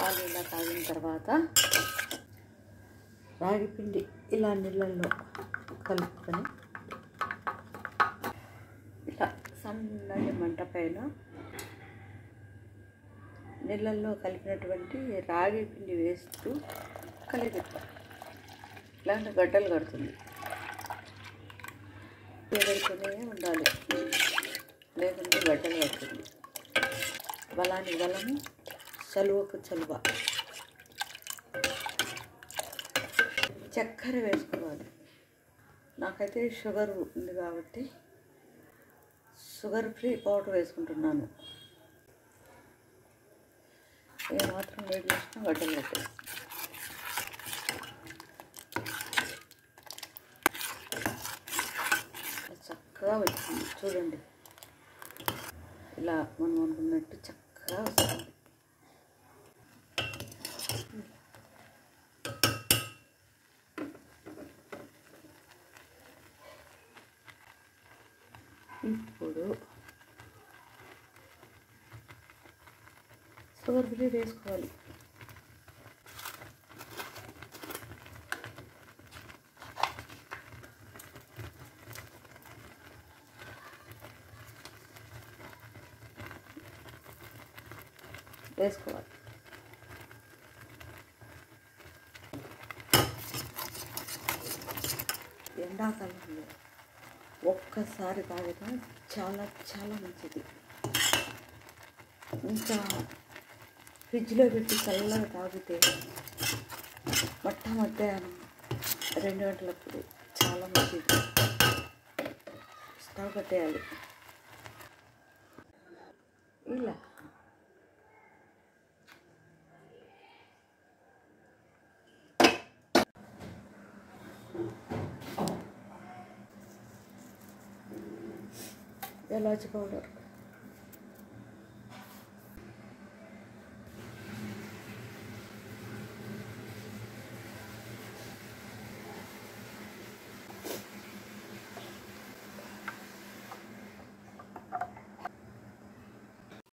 పాలు ఇలా తాగిన తర్వాత రాగి పిండి ఇలా నీళ్ళల్లో కలుపుకొని ఇలా సన్నటి మంట పైన నీళ్ళల్లో కలిపినటువంటి రాగి పిండి వేస్తూ కలిపెట్టాలి ఇలాంటి గడ్డలు కడుతుంది పెడుతూనే ఉండాలి లేకుంటే గడ్డలు కడుతుంది బలానికి బలము చలువకు చలువ చక్కెర వేసుకోవాలి నాకైతే షుగర్ ఉంది కాబట్టి షుగర్ ఫ్రీ పౌడర్ వేసుకుంటున్నాను ఏ మాత్రం వేడి చేసినా గడ్డలు కట్టేసి చక్కగా వచ్చింది చూడండి ఇలా మనం అనుకున్నట్టు చక్కగా వస్తుంది ఇప్పుడు షుగర్ ఫ్రీ వేసుకోవాలి వేసుకోవాలి ఎండాకాలంలో ఒక్కసారి తాగితే చాలా చాలా మంచిది ఇంకా ఫ్రిడ్జ్లో పెట్టి చల్లగా తాగితే మట్ట మధ్యాహ్నం రెండు గంటలప్పుడు చాలా మంచిది స్టవ్ కట్టేయాలి ఇలా ఎలాచి పౌడర్